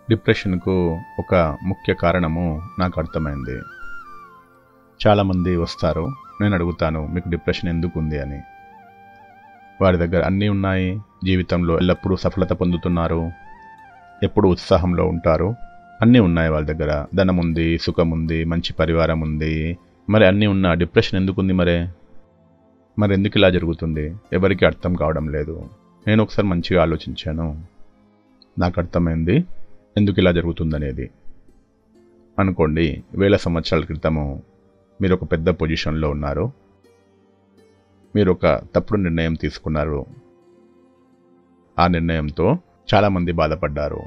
డిప్రెషన్కు ఒక ముఖ్య కారణము నాకు అర్థమైంది చాలామంది వస్తారు నేను అడుగుతాను మీకు డిప్రెషన్ ఎందుకు ఉంది అని వారి దగ్గర అన్నీ ఉన్నాయి జీవితంలో ఎల్లప్పుడూ సఫలత పొందుతున్నారు ఎప్పుడు ఉత్సాహంలో ఉంటారు అన్నీ ఉన్నాయి వాళ్ళ దగ్గర ధనం ఉంది సుఖం ఉంది మంచి పరివారం ఉంది మరి అన్నీ ఉన్న డిప్రెషన్ ఎందుకు ఉంది మరే మరి ఎందుకు ఇలా జరుగుతుంది ఎవరికి అర్థం కావడం లేదు నేను ఒకసారి మంచిగా ఆలోచించాను నాకు అర్థమైంది ఎందుకు ఇలా జరుగుతుందనేది అనుకోండి వేల సంవత్సరాల క్రితము మీరు ఒక పెద్ద పొజిషన్లో ఉన్నారు మీరు ఒక తప్పుడు నిర్ణయం తీసుకున్నారు ఆ నిర్ణయంతో చాలామంది బాధపడ్డారు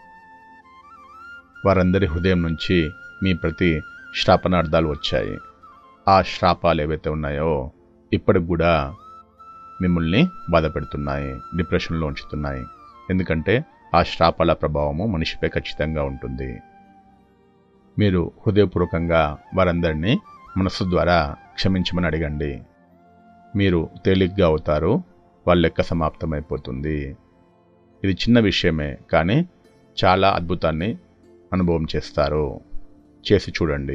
వారందరి హృదయం నుంచి మీ ప్రతి శ్రాపనార్థాలు వచ్చాయి ఆ శ్రాపాలు ఏవైతే ఉన్నాయో ఇప్పటికి కూడా మిమ్మల్ని బాధ పెడుతున్నాయి డిప్రెషన్లో ఉంచుతున్నాయి ఎందుకంటే ఆ శ్రాపాల ప్రభావము మనిషిపై ఖచ్చితంగా ఉంటుంది మీరు హృదయపూర్వకంగా వారందరినీ మనస్సు ద్వారా క్షమించమని అడగండి మీరు తేలిగ్గా అవుతారు వాళ్ళ లెక్క సమాప్తమైపోతుంది ఇది చిన్న విషయమే కానీ చాలా అద్భుతాన్ని అనుభవం చేస్తారు చేసి చూడండి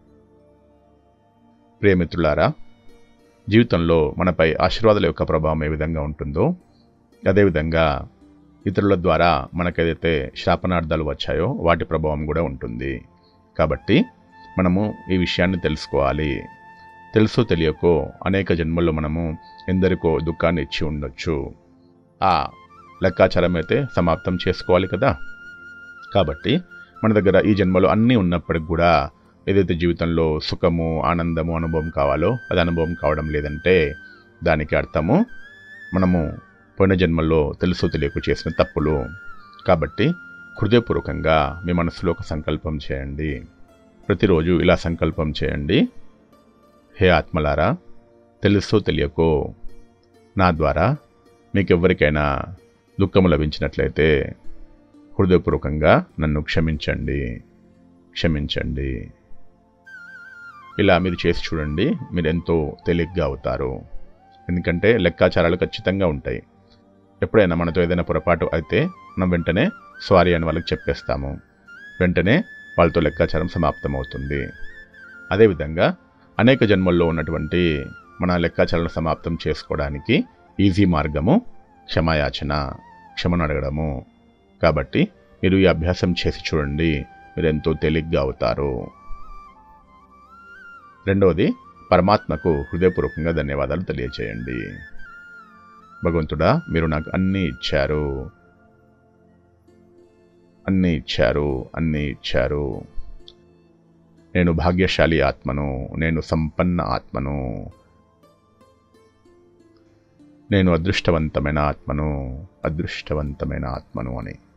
ప్రియమిత్రులారా జీవితంలో మనపై ఆశీర్వాదాల యొక్క ప్రభావం ఏ విధంగా ఉంటుందో అదేవిధంగా ఇతరుల ద్వారా మనకేదైతే శాపనార్థాలు వచ్చాయో వాటి ప్రభావం కూడా ఉంటుంది కాబట్టి మనము ఈ విషయాన్ని తెలుసుకోవాలి తెలుసో తెలియకో అనేక జన్మల్లో మనము ఎందరికో దుఃఖాన్ని ఇచ్చి ఉండొచ్చు ఆ లెక్కాచారం అయితే సమాప్తం చేసుకోవాలి కదా కాబట్టి మన దగ్గర ఈ జన్మలో అన్నీ ఉన్నప్పటికి కూడా ఏదైతే జీవితంలో సుఖము ఆనందము అనుభవం కావాలో అది అనుభవం కావడం లేదంటే దానికి అర్థము మనము పోయిన జన్మల్లో తెలుసో తెలియక చేసిన తప్పులు కాబట్టి హృదయపూర్వకంగా మీ మనసులో ఒక సంకల్పం చేయండి ప్రతిరోజు ఇలా సంకల్పం చేయండి హే ఆత్మలారా తెలుసో తెలియకో నా ద్వారా మీకెవ్వరికైనా దుఃఖము లభించినట్లయితే హృదయపూర్వకంగా నన్ను క్షమించండి క్షమించండి ఇలా మీరు చేసి చూడండి మీరు ఎంతో తేలిగ్గా అవుతారు ఎందుకంటే లెక్కాచారాలు ఖచ్చితంగా ఉంటాయి ఎప్పుడైనా మనతో ఏదైనా పొరపాటు అయితే మనం వెంటనే సారీ అని వాళ్ళకి చెప్పేస్తాము వెంటనే వాళ్ళతో లెక్కాచారం సమాప్తమవుతుంది అదేవిధంగా అనేక జన్మల్లో ఉన్నటువంటి మన లెక్కాచారాలను సమాప్తం చేసుకోవడానికి ఈజీ మార్గము క్షమాయాచన క్షమను అడగడము కాబట్టి మీరు ఈ అభ్యాసం చేసి చూడండి మీరు ఎంతో తేలిగ్గా అవుతారు రెండవది పరమాత్మకు హృదయపూర్వకంగా ధన్యవాదాలు తెలియచేయండి భగవంతుడా మీరు నాకు అన్నీ ఇచ్చారు అన్నీ ఇచ్చారు అన్నీ ఇచ్చారు నేను భాగ్యశాలి ఆత్మను నేను సంపన్న ఆత్మను నేను అదృష్టవంతమైన ఆత్మను అదృష్టవంతమైన ఆత్మను అని